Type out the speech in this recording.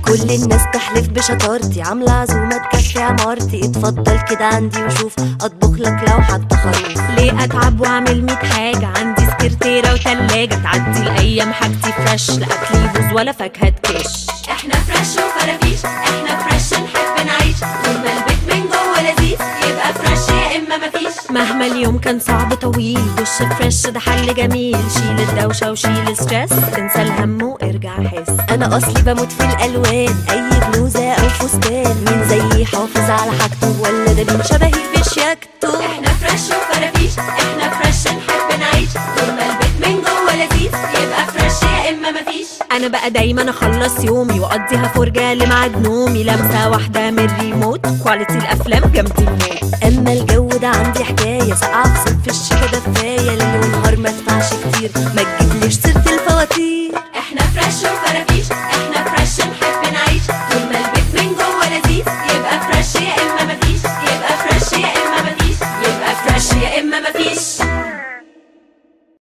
كل الناس تحلف بشطارتي عاملة عزومة تكفي عمارتي اتفضل كده عندي وشوف اطبخ لك لو حتى خروف ليه اتعب واعمل ميت حاجة عندي سكرتيرة وتلاجة تعدي الايام حاجتي فريش لا اكل يبوظ ولا فاكهة تكش احنا فريش وفرافيش احنا فريش نحب نعيش طول ما البيت من جوه لذيذ يبقى فريش يا اما مفيش مهما اليوم كان صعب طويل دش فريش ده حل جميل شيل الدوشة وشيل الستريس انسى الهم وارجع حس انا اصلي بموت في الالوان اي بلوزة او فستان مين زيي حافظ على حاجته ولا ده مين شبهي في شياكته احنا فريش وفرافيش احنا فريش نحب نعيش طول ما البيت من جوه لذيذ يبقى فريش يا اما مفيش انا بقى دايما اخلص يومي واقضيها فرجة لميعاد نومي لمسة واحدة من الريموت كواليتي الافلام جامدين موت اما الجو ده عندي حكايه سقعه في صيف في الشتا دفايه ليل ونهار ما ادفعش كتير ما